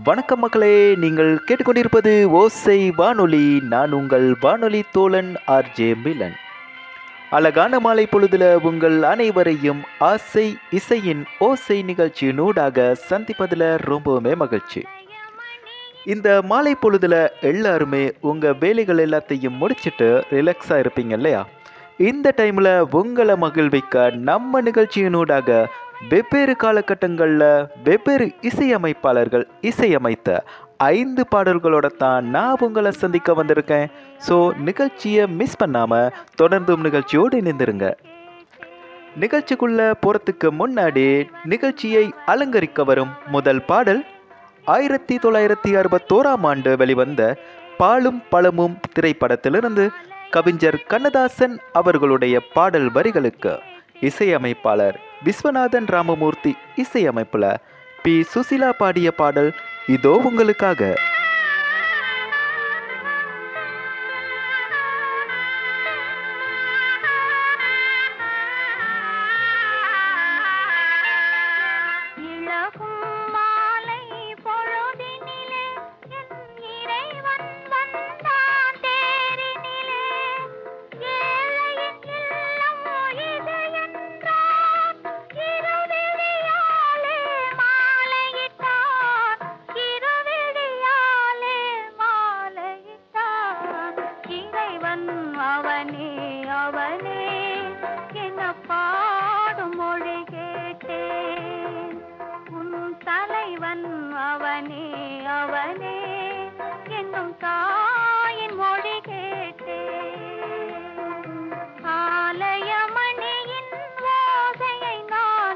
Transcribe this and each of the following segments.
வணக்கம் மக்களே நீங்கள் கேட்டுக்கொண்டிருப்பது ஓசை வானொலி நான் உங்கள் வானொலி தோழன் ஆர்ஜே மிலன் அழகான மாலை பொழுதுல உங்கள் அனைவரையும் ஆசை இசையின் ஓசை நிகழ்ச்சியினூடாக சந்திப்பதில் ரொம்பவுமே மகிழ்ச்சி இந்த மாலை பொழுதுல எல்லாருமே உங்கள் வேலைகள் எல்லாத்தையும் முடிச்சிட்டு ரிலாக்ஸாக இருப்பீங்க இல்லையா இந்த டைமில் உங்களை மகிழ்விக்க நம்ம நிகழ்ச்சியினூடாக வெவ்வேறு காலகட்டங்களில் வெவ்வேறு இசையமைப்பாளர்கள் இசையமைத்த ஐந்து பாடல்களோட தான் நான் உங்களை சந்திக்க வந்திருக்கேன் ஸோ நிகழ்ச்சியை மிஸ் பண்ணாமல் தொடர்ந்தும் நிகழ்ச்சியோடு இணைந்திருங்க நிகழ்ச்சிக்குள்ள போகிறதுக்கு முன்னாடி நிகழ்ச்சியை அலங்கரிக்க வரும் முதல் பாடல் ஆயிரத்தி தொள்ளாயிரத்தி அறுபத்தோராம் ஆண்டு வெளிவந்த பாலும் பழமும் திரைப்படத்திலிருந்து கவிஞர் கண்ணதாசன் அவர்களுடைய பாடல் வரிகளுக்கு இசையமைப்பாளர் விஸ்வநாதன் ராமமூர்த்தி இசையமைப்புல பி சுசிலா பாடிய பாடல் இதோ உங்களுக்காக இளகும் மாலை பொழுதினிலே என் இறைவன் வந்தான் தேரினிலே ஏழையின் இல்லம் இது என்றான் இருவிழியாலே மாலையிட்டான் இருவிழியாலே மாலையிட்டான் இறைவன் அவனே அவனே என்ன பாடும் மொழி கேட்டேன் உன் தலைவன் அவனே அவனே என்னும் தாயின் மொழி கேட்டேன் ஆலயமணியின் ஓசையை நான்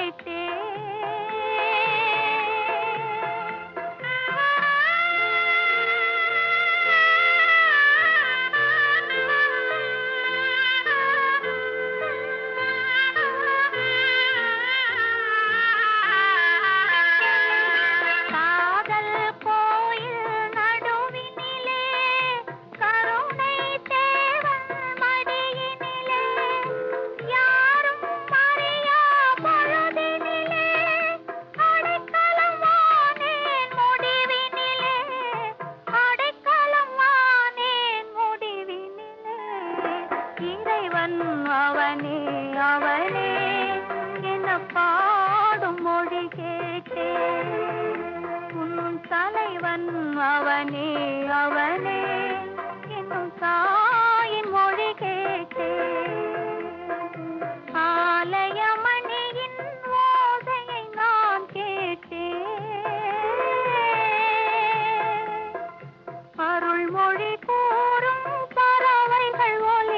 கேட்டேன் காதல் கோயில் நடுவினிலே கருணை தேவன் மடியினிலே யாரும் அறியா பொழுதினிலே அடைக்கலம் வானேன் முடிவினிலே அடைக்கலம் வானேன் முடிவினிலே இறைவன் அவனே அவனே என்ன பாடும் மொழி கேட்டேன் உன் தலைவன் அவனே அவனே என்னும் தாயின் மொழி கேட்டேன் ஆலயமணியின் ஓசையை நான் கேட்டேன் அருள்மொழி கூறும் பறவைகள் ஒலி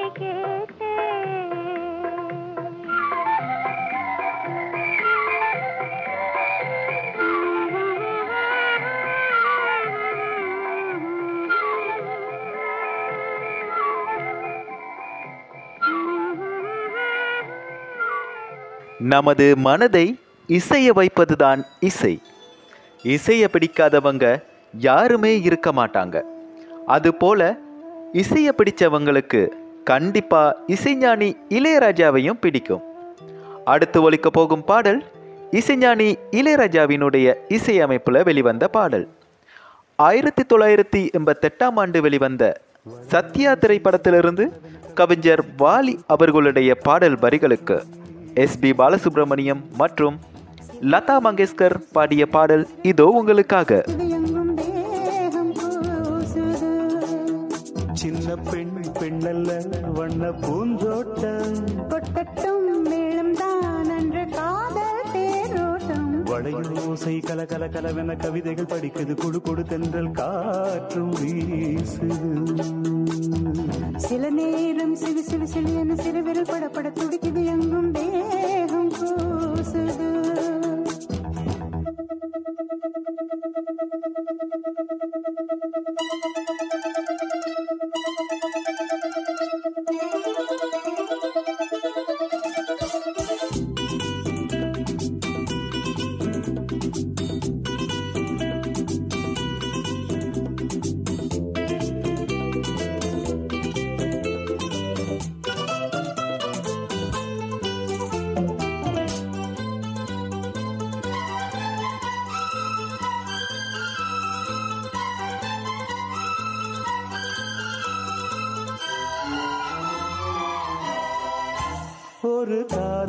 நமது மனதை இசைய வைப்பதுதான் இசை இசையை பிடிக்காதவங்க யாருமே இருக்க மாட்டாங்க அதுபோல இசையை பிடிச்சவங்களுக்கு கண்டிப்பா இசைஞானி இளையராஜாவையும் பிடிக்கும் அடுத்து ஒலிக்க போகும் பாடல் இசைஞானி இளையராஜாவினுடைய இசையமைப்புல வெளிவந்த பாடல் ஆயிரத்தி தொள்ளாயிரத்தி எண்பத்தெட்டாம் ஆண்டு வெளிவந்த சத்யா திரைப்படத்திலிருந்து கவிஞர் வாலி அவர்களுடைய பாடல் வரிகளுக்கு எஸ் பி பாலசுப்ரமணியம் மற்றும் லதா மங்கேஷ்கர் பாடிய பாடல் இதோ உங்களுக்காக எங்கும் தேகம் கூசுது சின்ன பெண் பெண்ணல்ல வண்ண பூந்தோட்டம் கொட்டட்டும் மேளம் தான் அன்று காதல் தேரோட்டம் வளையோசை கல கல கலவென கவிதைகள் படிக்குது குடு குடு தென்றல் காற்றும் வீசுது சில நேரம் சிறு சிறு சிறு என சிறு விரல் படப்பட துடிக்குது எங்கும் தேகம் கூசுது ஆ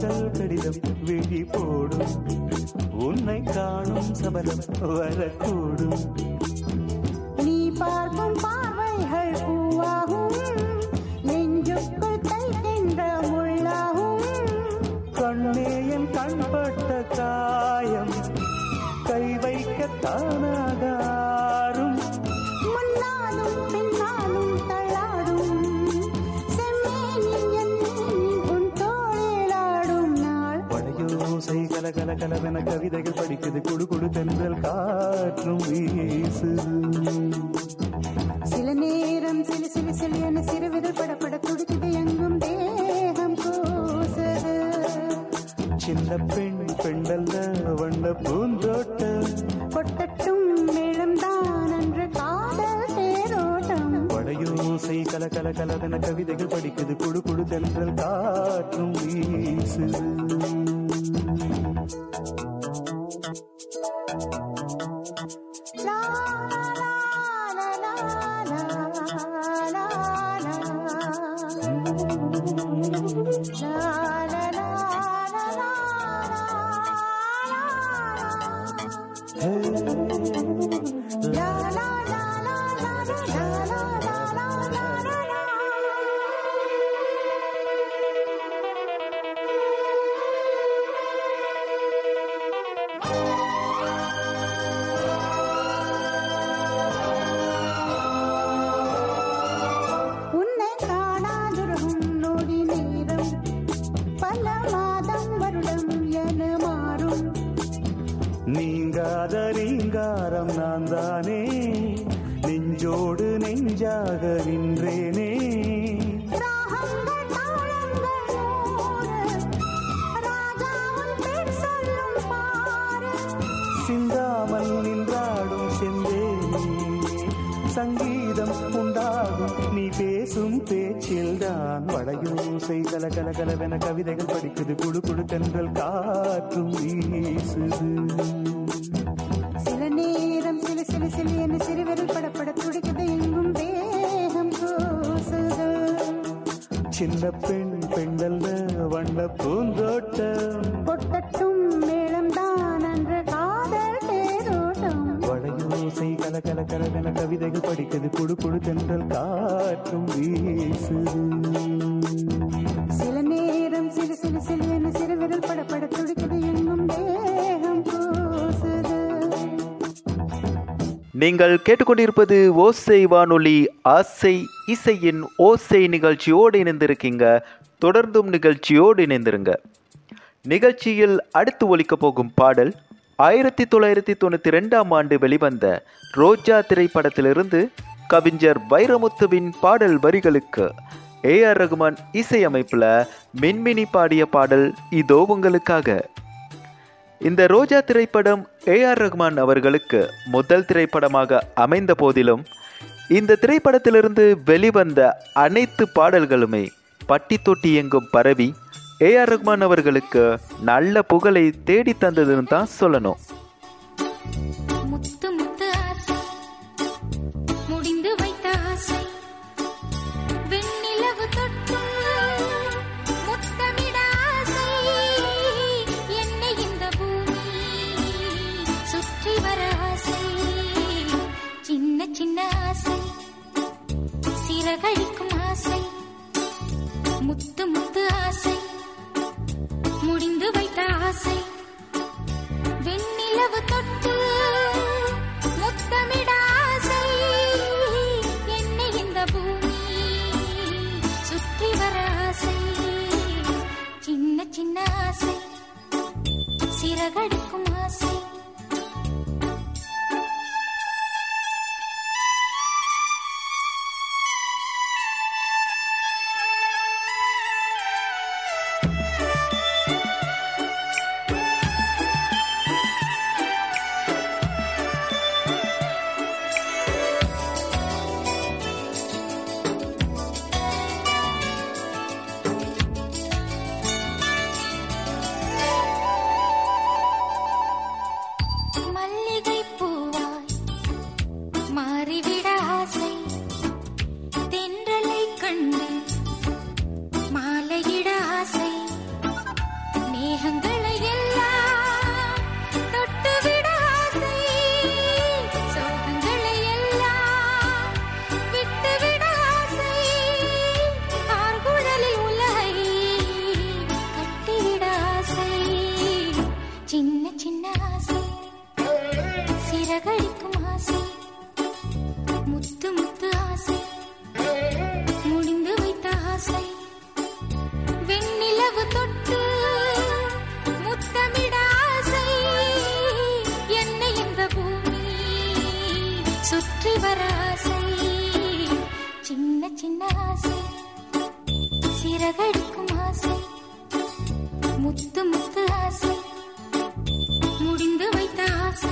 காதல் கடிதம் விழி போடும் உன்னை காணும் சபலம் வரக்கூடும் நீ பார்க்கும் பார்வைகள் பூவாகும் நெஞ்சுக்குள் தைக்கின்ற முள்ளாகும் கண்ணே என் கண்பட்ட காயம் கை வைக்க தானாகாரும் முன்னாலும் பின்னாலும் தள்ளாடும் செம்மேனின் என் மேனின் உன் தோளிலாடும் நாள் வளையோசை கல கல கலவென கவிதைகள் படிக்குது குடு குடு தென்றல் காற்றும் வீசுது சில நேரம் சிலு சிலு சிலு என சிறுவிரல் படப்பட துடிக்குது எங்கும் தேகம் கூசுது சின்ன பெண் பெண்டல்ல வண்ண பூந்தோட்டம் கொட்டட்டும் மேளம்தான் அன்று காதல் தேரோட்டம் வளையோசை கல கல கலவென கவிதைகள் படிக்குது குடு குடு தென்றல் காற்றும் வீசுது லா, லா, லா, லா, லா, லா, லா, லா. லா, லா, லா, லா, லா, லா, லா, லா, லா, லா, லா, லா, லா, லா, லா, லா, லா. உன்னை காணாதிருக்கும் நொடி நேரம் பல மாதம் வருடம் என மாறும் நீங்காத ரீங்காரம் நான் தானே நெஞ்சோடு நெஞ்சாக நின்றேனே ராகங்கள் தாளங்கள் நூறு ராஜாவும் பேர் சொல்லும் பாரு சிந்தாமல் நின்றாடும் செந்தேனே சங்கீதம் உண்டாகும் நீ பேசும் பேச்சில்தான் வளையோசை கல கல கலவென கவிதைகள் படிக்குது குடு குடு தென்றல் காற்றும் வீசுது சில நேரம் சிலு சிலு சிலு என சிறுவிரல் படப்பட துடிக்குது எங்கும் தேகம் கூசுது சின்ன பெண் பெண்டல்ல வண்ண பூந்தோட்டம் கொட்டட்டும் மேளம்தான் அன்று காதல் தேரோட்டம் வளையோசை கல கல கலவென கவிதைகள் படிக்குது குடு குடு தென்றல் காற்றும் வீசுது சில நேரம் சிலு சிலு சிலு என சிறுவிரல் படப்பட துடிக்குது எங்கும் தேகம் கூசுது நீங்கள் கேட்டுக்கொண்டிருப்பது ஓசை வானொலி ஆசை இசையின் ஓசை நிகழ்ச்சியோடு இணைந்திருக்கீங்க தொடர்ந்தும் நிகழ்ச்சியோடு இணைந்திருங்க நிகழ்ச்சியில் அடுத்து ஒலிக்கப் போகும் பாடல் ஆயிரத்தி தொள்ளாயிரத்தி தொண்ணூற்றி ரெண்டாம் ஆண்டு வெளிவந்த ரோஜா திரைப்படத்திலிருந்து கவிஞர் வைரமுத்துவின் பாடல் வரிகளுக்கு ஏ ஆர் ரகுமான் இசையமைப்பில் மின்மினி பாடிய பாடல் இதோ உங்களுக்காக இந்த ரோஜா திரைப்படம் ஏ ஆர் ரஹ்மான் அவர்களுக்கு முதல் திரைப்படமாக அமைந்த போதிலும் இந்த திரைப்படத்திலிருந்து வெளிவந்த அனைத்து பாடல்களுமே பட்டி தொட்டி எங்கும் பரவி ஏ ஆர் ரஹ்மான் அவர்களுக்கு நல்ல புகழை தேடி தந்ததுன்னு தான் சொல்லணும் முத்து முத்து ஆசை முடிந்து வைத்த ஆசை வெண்ணிலவு தொட்டு முத்தமிட ஆசை என்னை இந்த பூமி சுற்றி வர ஆசை சின்ன சின்ன ஆசை சிறகழிக்கும் ஆசை முத்து முத்து ஆசை முடிந்து வைத்த ஆசை வெண்ணிலவு தொட்டு முத்தமிட ஆசை என்னை இந்த பூமி சுற்றி வர ஆசை சின்ன சின்ன ஆசை சிறகடிக்கும் ஆசை சின்ன சின்ன ஆசை சிறகடிக்கும் ஆசை முத்து முத்து ஆசை முடிந்து வைத்த ஆசை வெண்ணிலவு தொட்டு முத்தமிட ஆசை என்னை இந்த பூமி சுற்றி வர ஆசை சின்ன சின்ன ஆசை சிறகடிக்கும் ஆசை முத்து முத்து ஆசை முடிந்து வைத்த ஆசை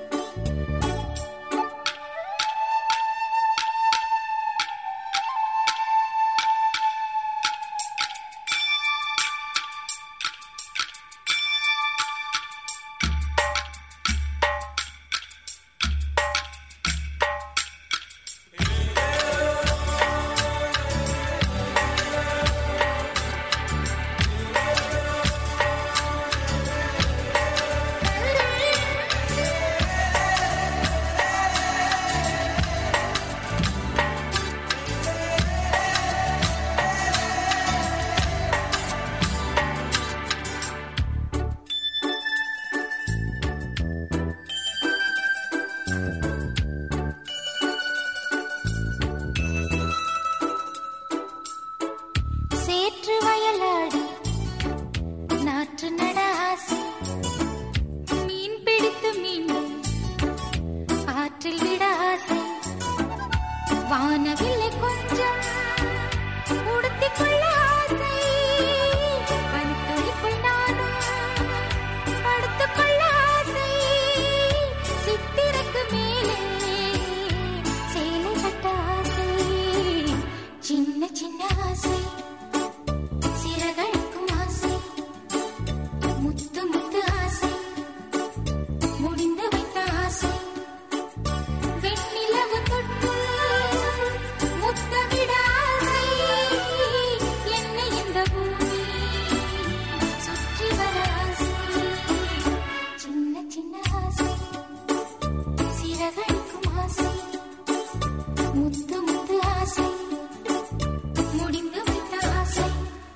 சேற்று வயலாடி நாற்று நட ஆசை மீன் பிடித்து மீண்டும் ஆற்றில் விட ஆசை வானவில்லை கொஞ்சம் உடுத்திக் கொள்ள ஆசை பனித்துளிக்குள் நானும் படுத்துக் கொள்ள ஆசை சித்திரக்கு மேலே சேலை கட்ட ஆசை சின்ன சின்ன ஆசை சிறகடிக்கும் ஆசை முத்து முத்து ஆசை முடிந்து வைத்த ஆசை வெண்ணிலவு தொட்டு முத்தமிட ஆசை என்னை இந்த பூமி சுற்றி வர ஆசை சின்ன சின்ன ஆசை சிறகடிக்கும் ஆசை முத்து முத்து ஆசை முடிந்து வைத்த ஆசை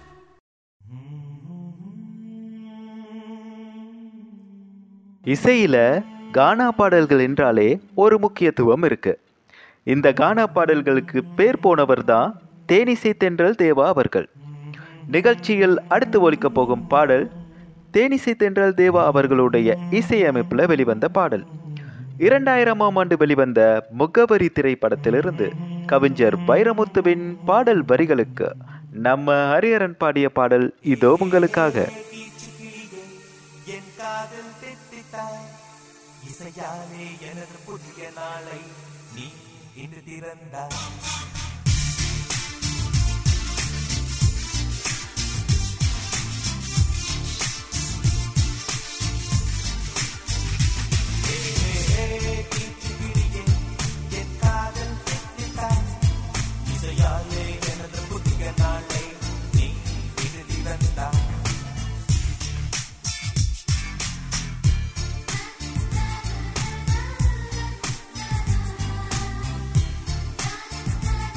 இசையில கானா பாடல்கள் என்றாலே ஒரு முக்கியத்துவம் இருக்கு இந்த கானா பாடல்களுக்கு பேர் போனவர் தான் தேனிசை தென்றல் தேவா அவர்கள் நிகழ்ச்சியில் அடுத்து ஒலிக்கப் போகும் பாடல் தேனிசை தென்றல் தேவா அவர்களுடைய இசையமைப்பில் வெளிவந்த பாடல் இரண்டாயிரமாம் ஆண்டு வெளிவந்த முகவரி திரைப்படத்திலிருந்து கவிஞர் வைரமுத்துவின் பாடல் வரிகளுக்கு நம்ம ஹரிஹரன் பாடிய பாடல் இதோ உங்களுக்காக என் காதல் தெத்தித்தாய் இசையாலே எனது புதிய நாளை நீ இன்று திறந்தாய் என் காதல் தெத்தித்தாய் இசையாலே எனது புதிய நாளை நீ இன்று திறந்தாய் ஆ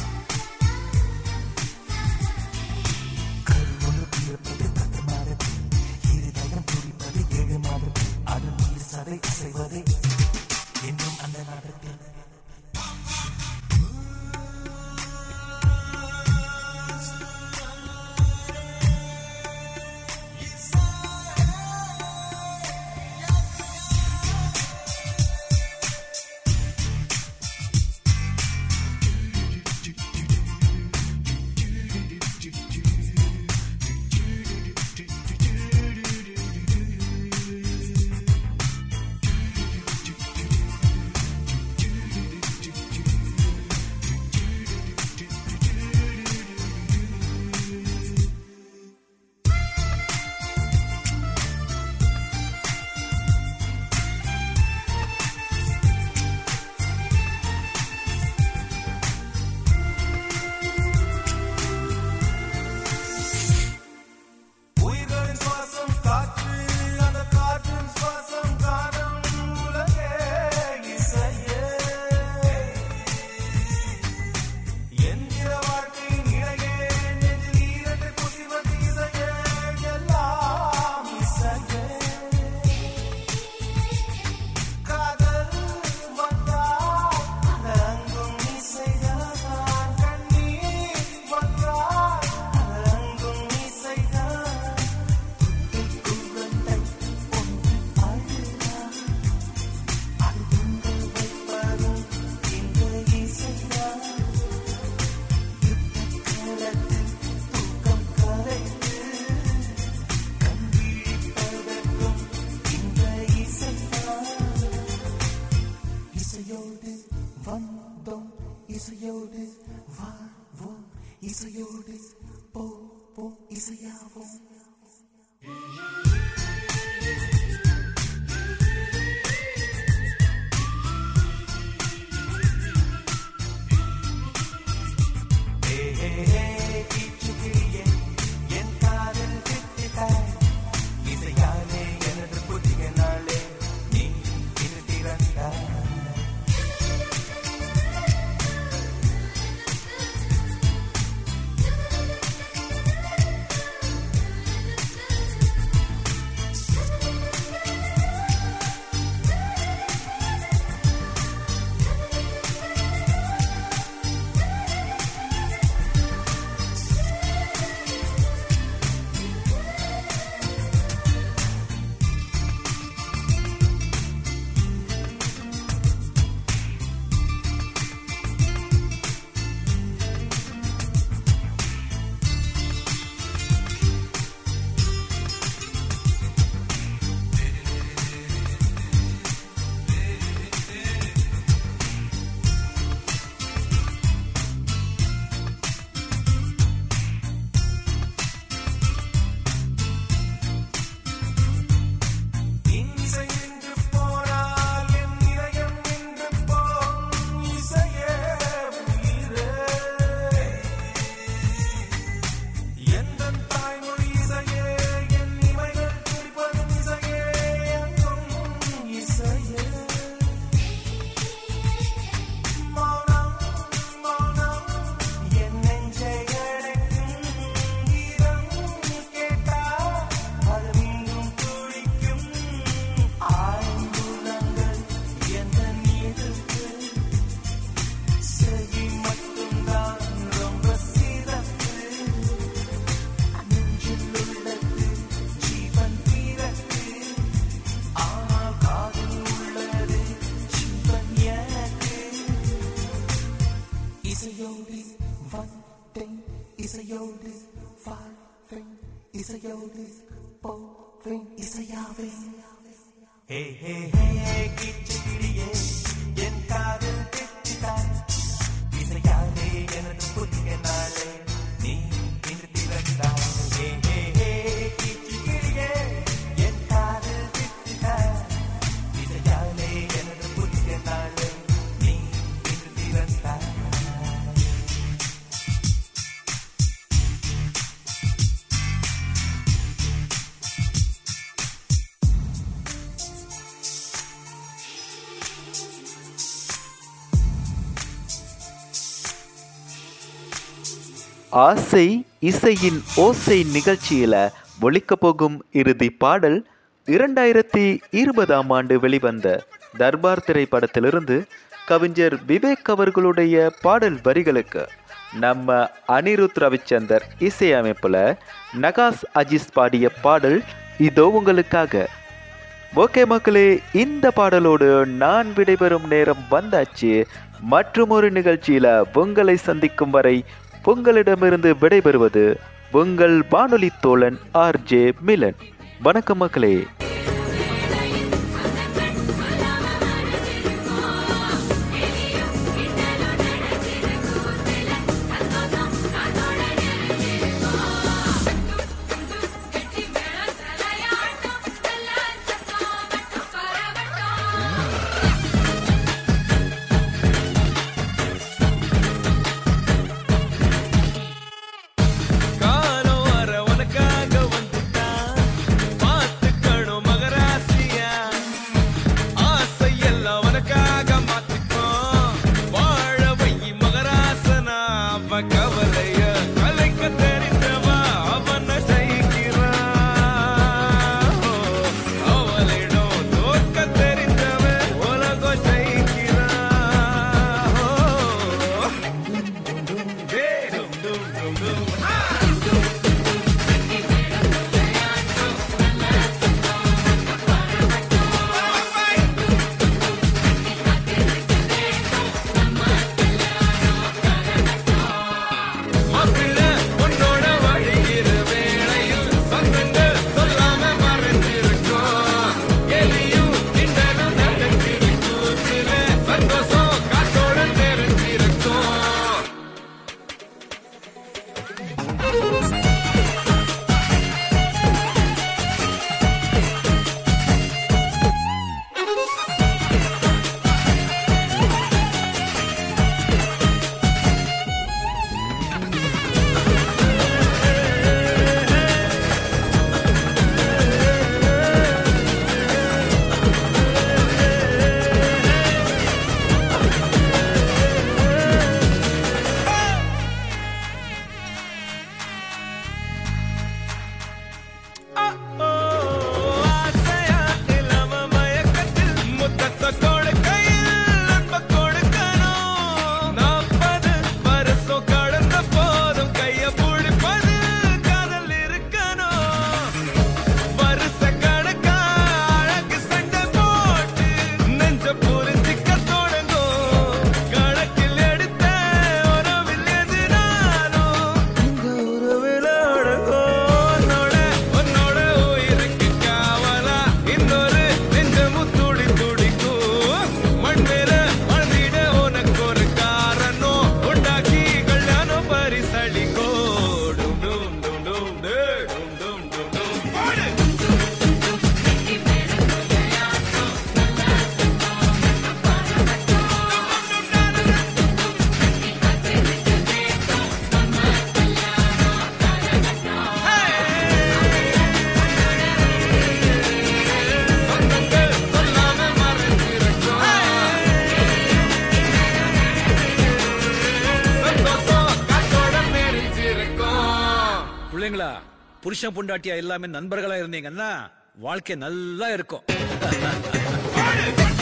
இசையோடு போவேன் இசையாவே ஹே ஹே ஹே கிச்சு கிளியே என் காதல் கெட்டுதான் இசையாலே எனது புதிய நாளை நீ இன்று திறந்தாய் ஹே ஹே ஹே கிச்சு கிளியே என் காதல் கெட்டுதான் இசையாலே எனது புதிய நாளை நீ இன்று திறந்தாய் ஆசை இசையின் ஓசை நிகழ்ச்சியில ஒலிக்க போகும் இறுதி பாடல் இரண்டாயிரத்தி இருபதாம் ஆண்டு வெளிவந்த தர்பார் திரைப்படத்திலிருந்து கவிஞர் விவேக் அவர்களுடைய பாடல் வரிகளுக்கு நம்ம அனிருத் ரவிச்சந்தர் இசையமைப்புல நகாஸ் அஜிஸ் பாடிய பாடல் இதோ உங்களுக்காக ஓகே மக்களே இந்த பாடலோடு நான் விடைபெறும் நேரம் வந்தாச்சு மற்றும் ஒரு நிகழ்ச்சியில உங்களை சந்திக்கும் வரை உங்களிடமிருந்து விடைபெறுவது உங்கள் வானொலி தோழன் ஆர்ஜே மிலன் வணக்கம் மக்களே காலம் வர உனக்காக வந்துட்டான் பார்த்துக்கணும் மகராசியா ஆசை எல்லாம் உனக்காக மாத்திக்கோ வாழ வை மகராசனா அவ கவலைய கலைக்க தெரிந்தவா அவன ஜெயிக்கிறான் அவளிடம் தோற்க தெரிந்தவன் உலகம் ஜெயிக்கிறான் Hey, dum dum dum dum. மாப்பிள்ளை உன்னோட வழிகிற வேளையில் சொந்தங்கள் சொல்லாம மறைஞ்சிருக்கும் எலியும் கிண்டலும் நடந்திருக்கும் சில சந்தோஷம் காத்தோட தெரிஞ்சிருக்கும் ஆசையா இல்லாம மயக்கத்தில் முத்தத்தை கொடுக்கையில் அன்பை கொடுக்கணும். நாற்பது வருஷம் கடந்த போதும் கையை பிடிப்பது காதல் இருக்கணும். வருஷ கணக்கா அழகு சண்டை போட்டு நெஞ்ச புரிஞ்சிக்க தொடங்கும். கணக்கில் எடுத்த உறவில் எதிராலும் இந்த உறவில் அடங்கும். உன்னோட உன்னோட உயிருக்கு காவலா இன்னொரு நெஞ்சமும் துடி துடிக்கும். மண் மேல வாழ்ந்திட உனக்கு ஒரு காரணம் உண்டாக்கி கல்யாணம் பரிசளிக்கோ. டும் டும் டும் டும் டே, டும் டும் டும் டும். பாடு. சொந்தங்கள் சொல்லாம மறைஞ்சிருக்கும். சந்தோஷம் காத்தோட நெறிஞ்சிருக்கும். பிள்ளைங்களா புருஷன் பொண்டாட்டியா எல்லாமே நண்பர்களா இருந்தீங்கன்னா வாழ்க்கை நல்லா இருக்கும்